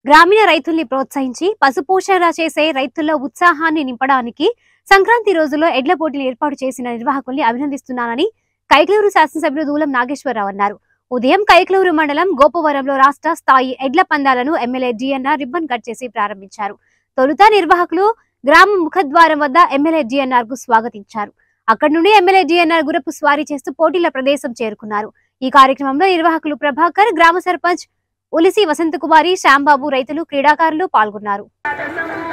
గ్రామీణ రైతుల్ని ప్రోత్సహించి పశుపోషణ చేసే రైతుల్లో ఉత్సాహాన్ని నింపడానికి సంక్రాంతి రోజుల్లో ఎడ్ల పోటీలు ఏర్పాటు చేసిన నిర్వాహకుల్ని అభినందిస్తున్నానని కైకలూరు శాసనసభ్యులు దూలం నాగేశ్వరరావు అన్నారు ఉదయం కైకలూరు మండలం గోపవరంలో రాష్ట్ర స్థాయి ఎడ్ల పందాలను ఎమ్మెల్యే డిఎన్ఆర్ రిబ్బన్ కట్ చేసి ప్రారంభించారు తొలుత నిర్వాహకులు గ్రామ ముఖద్వారం వద్ద ఎమ్మెల్యే డిఎన్ఆర్ కు స్వాగతించారు అక్కడి నుండి ఎమ్మెల్యే డిఎన్ఆర్ గురపు స్వారీ చేస్తూ పోటీల ప్రదేశం చేరుకున్నారు ఈ కార్యక్రమంలో నిర్వాహకులు ప్రభాకర్ గ్రామ సర్పంచ్ ఉలిసి వసంతకుమారి శ్యాంబాబు రైతులు క్రీడాకారులు పాల్గొన్నారు